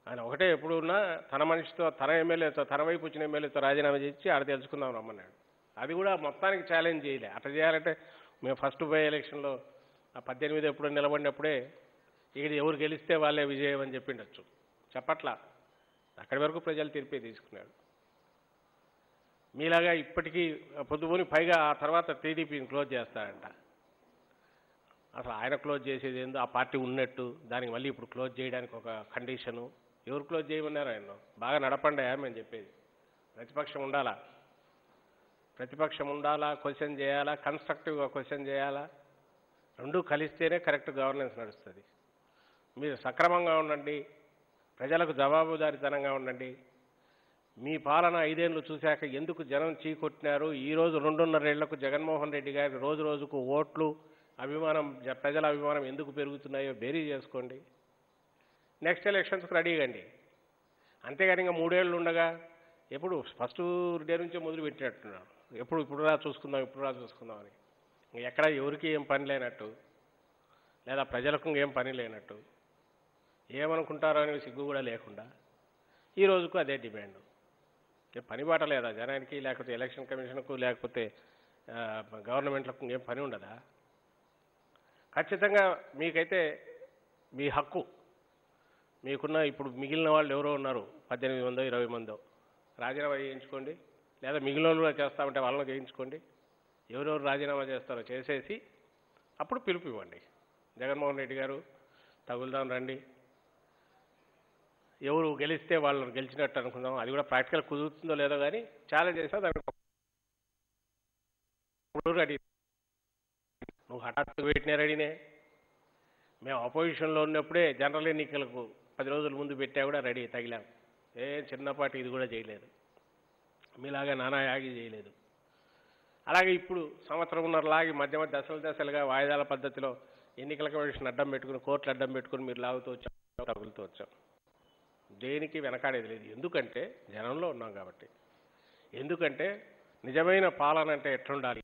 ఆయన ఒకటే ఎప్పుడు ఉన్నా తన మనిషితో తన ఎమ్మెల్యేతో తన వైపు వచ్చిన ఎమ్మెల్యేతో రాజీనామా చేసి ఆడ తెలుసుకుందాం రమ్మన్నాడు అది కూడా మొత్తానికి ఛాలెంజ్ చేయలే అట్లా చేయాలంటే మేము ఫస్ట్ బై ఎలక్షన్లో ఆ పద్దెనిమిది ఎప్పుడు నిలబడినప్పుడే ఇక్కడ ఎవరు గెలిస్తే వాళ్ళే విజయం అని చెప్పిండొచ్చు చెప్పట్లా అక్కడి వరకు ప్రజలు తీర్పే తీసుకున్నాడు మీలాగా ఇప్పటికీ పొద్దుపోని పైగా ఆ తర్వాత టీడీపీని క్లోజ్ చేస్తాడంట అసలు ఆయన క్లోజ్ చేసేది ఏందో ఆ పార్టీ ఉన్నట్టు దానికి మళ్ళీ ఇప్పుడు క్లోజ్ చేయడానికి ఒక కండిషను ఎవరు క్లోజ్ చేయమన్నారు ఆయన బాగా నడపండి మేము చెప్పేది ప్రతిపక్షం ఉండాలా ప్రతిపక్షం ఉండాలా క్వశ్చన్ చేయాలా కన్స్ట్రక్టివ్గా క్వశ్చన్ చేయాలా రెండూ కలిస్తేనే కరెక్ట్ గవర్నెన్స్ నడుస్తుంది మీరు సక్రమంగా ఉండండి ప్రజలకు జవాబుదారీతనంగా ఉండండి మీ పాలన ఐదేళ్లు చూశాక ఎందుకు జనం చీకొట్టినారు ఈ రోజు రెండున్నరేళ్లకు జగన్మోహన్ రెడ్డి గారి రోజు రోజుకు ఓట్లు అభిమానం జ- ప్రజల అభిమానం ఎందుకు పెరుగుతున్నాయో బేరీ చేసుకోండి నెక్స్ట్ ఎలక్షన్స్కి రెడీ కండి అంతేగాని ఇంకా మూడేళ్ళు ఉండగా ఎప్పుడు ఫస్ట్ డే నుంచే మొదలు పెట్టినట్టున్నారు ఎప్పుడు ఇప్పుడు రా చూసుకుందాం ఇప్పుడు రా చూసుకుందాం అని ఇంక ఎక్కడ ఎవరికి ఏం పని లేనట్టు లేదా ప్రజలకు ఏం పని లేనట్టు ఏమనుకుంటారో అనే సిగ్గు కూడా లేకుండా ఈ రోజుకు అదే డిమాండ్ ఏ పని బాట లేదా జనానికి లేకపోతే ఎలక్షన్ కమిషన్కు లేకపోతే ఆ, గవర్నమెంట్లకు ఏం పని ఉండదా ఖచ్చితంగా మీకైతే మీ హక్కు మీకున్న ఇప్పుడు మిగిలిన వాళ్ళు ఎవరో ఉన్నారు పద్దెనిమిది మందో ఇరవై మందో రాజీనామా చేయించుకోండి లేదా మిగిలిన వాళ్ళు కూడా చేస్తామంటే వాళ్ళని చేయించుకోండి ఎవరెవరు రాజీనామా చేస్తారో చేసేసి అప్పుడు పిలుపు ఇవ్వండి జగన్మోహన్ రెడ్డి గారు తగులుదాం రండి ఎవరు గెలిస్తే వాళ్ళని గెలిచినట్టు అనుకుందాం అది కూడా ప్రాక్టికల్ కుదురుతుందో లేదో కానీ ఛాలెంజ్ చేస్తే దానికి ఇప్పుడు రెడీ నువ్వు హఠాత్తు పెట్టిన రెడీనే మేము అపోజిషన్లో ఉన్నప్పుడే జనరల్ ఎన్నికలకు పది రోజుల ముందు పెట్టా కూడా రెడీ తగిలాం ఏ చిన్నపాటి ఇది కూడా చేయలేదు మీలాగా నానా యాగి చేయలేదు అలాగే ఇప్పుడు సంవత్సరంన్నర లాగి మధ్య మధ్య దశలు దశలుగా వాయిదాల పద్ధతిలో ఎన్నికల కమిషన్ అడ్డం పెట్టుకుని కోర్టులు అడ్డం పెట్టుకుని మీరు లాగుతూ వచ్చాం తగులుతూ వచ్చాం దేనికి వెనకాడేది లేదు ఎందుకంటే జనంలో ఉన్నాం కాబట్టి ఎందుకంటే నిజమైన పాలన అంటే ఎట్లుండాలి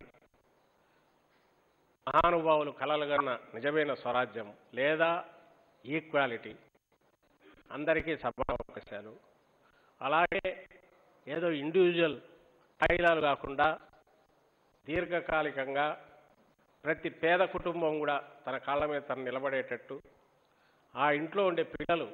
మహానుభావులు కలలుగన్న నిజమైన స్వరాజ్యం లేదా ఈక్వాలిటీ అందరికీ సభ అవకాశాలు అలాగే ఏదో ఇండివిజువల్ స్థాయిలాలు కాకుండా దీర్ఘకాలికంగా ప్రతి పేద కుటుంబం కూడా తన కాళ్ళ మీద తను నిలబడేటట్టు ఆ ఇంట్లో ఉండే పిల్లలు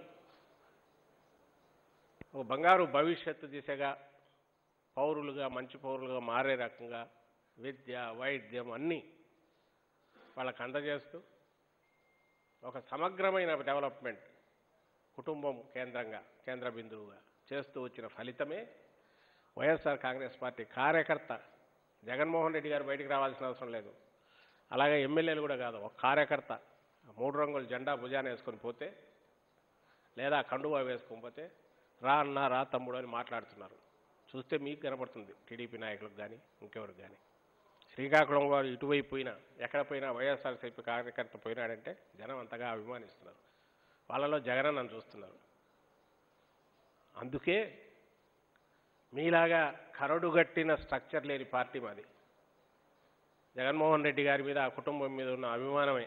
ఒక బంగారు భవిష్యత్తు దిశగా పౌరులుగా మంచి పౌరులుగా మారే రకంగా విద్య వైద్యం అన్నీ వాళ్ళకు అందజేస్తూ ఒక సమగ్రమైన డెవలప్మెంట్ కుటుంబం కేంద్రంగా కేంద్ర బిందువుగా చేస్తూ వచ్చిన ఫలితమే వైఎస్ఆర్ కాంగ్రెస్ పార్టీ కార్యకర్త జగన్మోహన్ రెడ్డి గారు బయటికి రావాల్సిన అవసరం లేదు అలాగే ఎమ్మెల్యేలు కూడా కాదు ఒక కార్యకర్త మూడు రంగుల జెండా భుజాన వేసుకొని పోతే లేదా కండువా వేసుకొని పోతే రా అన్న రా తమ్ముడు అని మాట్లాడుతున్నారు చూస్తే మీకు కనపడుతుంది టీడీపీ నాయకులకు కానీ ఇంకెవరికి కానీ శ్రీకాకుళం వారు ఇటువైపు పోయినా ఎక్కడ పోయినా వైఎస్ఆర్సీపీ కార్యకర్త పోయినాడంటే జనం అంతగా అభిమానిస్తున్నారు వాళ్ళలో జగనన్నను చూస్తున్నారు అందుకే మీలాగా కరడుగట్టిన స్ట్రక్చర్ లేని పార్టీ మాది జగన్మోహన్ రెడ్డి గారి మీద ఆ కుటుంబం మీద ఉన్న అభిమానమే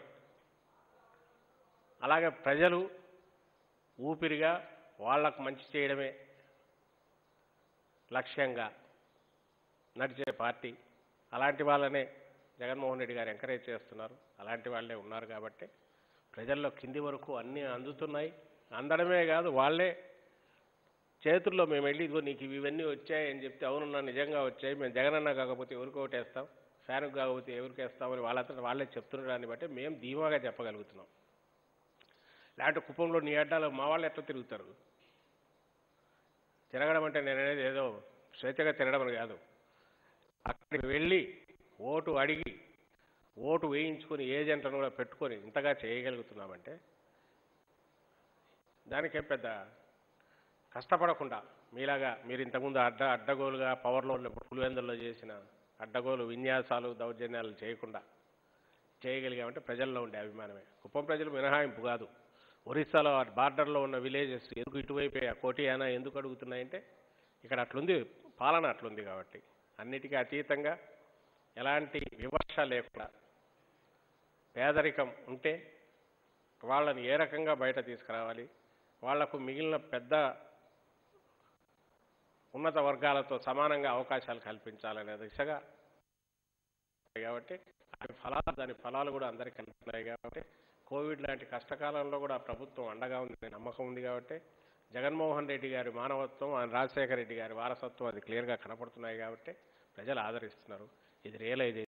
అలాగే ప్రజలు ఊపిరిగా వాళ్లకు మంచి చేయడమే లక్ష్యంగా నడిచే పార్టీ అలాంటి వాళ్ళనే జగన్మోహన్ రెడ్డి గారు ఎంకరేజ్ చేస్తున్నారు అలాంటి వాళ్ళే ఉన్నారు కాబట్టి ప్రజల్లో కింది వరకు అన్నీ అందుతున్నాయి అందడమే కాదు వాళ్ళే చేతుల్లో మేము వెళ్ళి ఇదిగో నీకు ఇవి ఇవన్నీ వచ్చాయి అని చెప్తే అవునన్నా నిజంగా వచ్చాయి మేము జగనన్న కాకపోతే ఎవరికి ఓటేస్తాం ఫ్యాన్కి కాకపోతే ఎవరికి వేస్తామని వాళ్ళంతా వాళ్ళే చెప్తున్న దాన్ని బట్టి మేము ధీమాగా చెప్పగలుగుతున్నాం లేదంటే కుప్పంలో నీ అడ్డాలు మా వాళ్ళు ఎట్లా తిరుగుతారు తిరగడం అంటే నేను అనేది ఏదో స్వేచ్ఛగా తిరగడం అని కాదు అక్కడికి వెళ్ళి ఓటు అడిగి ఓటు వేయించుకొని ఏజెంట్లను కూడా పెట్టుకొని ఇంతగా చేయగలుగుతున్నామంటే దానికేం పెద్ద కష్టపడకుండా మీలాగా మీరు ఇంతకుముందు అడ్డ అడ్డగోలుగా పవర్లో ఉన్నప్పుడు పులివెందుల్లో చేసిన అడ్డగోలు విన్యాసాలు దౌర్జన్యాలు చేయకుండా చేయగలిగామంటే ప్రజల్లో ఉండే అభిమానమే కుప్పం ప్రజలు మినహాయింపు కాదు ఒరిస్సాలో ఆ బార్డర్లో ఉన్న విలేజెస్ ఎందుకు ఇటువైపే ఆ కోటియానా ఎందుకు అడుగుతున్నాయంటే ఇక్కడ అట్లుంది పాలన అట్లుంది కాబట్టి అన్నిటికీ అతీతంగా ఎలాంటి విమర్శ లేకుండా పేదరికం ఉంటే వాళ్ళని ఏ రకంగా బయట తీసుకురావాలి వాళ్లకు మిగిలిన పెద్ద ఉన్నత వర్గాలతో సమానంగా అవకాశాలు కల్పించాలనే దిశగా కాబట్టి దాని ఫలాలు దాని ఫలాలు కూడా అందరికీ అందుతున్నాయి కాబట్టి కోవిడ్ లాంటి కష్టకాలంలో కూడా ప్రభుత్వం అండగా ఉంది నమ్మకం ఉంది కాబట్టి జగన్మోహన్ రెడ్డి గారి మానవత్వం ఆయన రాజశేఖర రెడ్డి గారి వారసత్వం అది క్లియర్గా కనపడుతున్నాయి కాబట్టి ప్రజలు ఆదరిస్తున్నారు ఇది రియలైజ్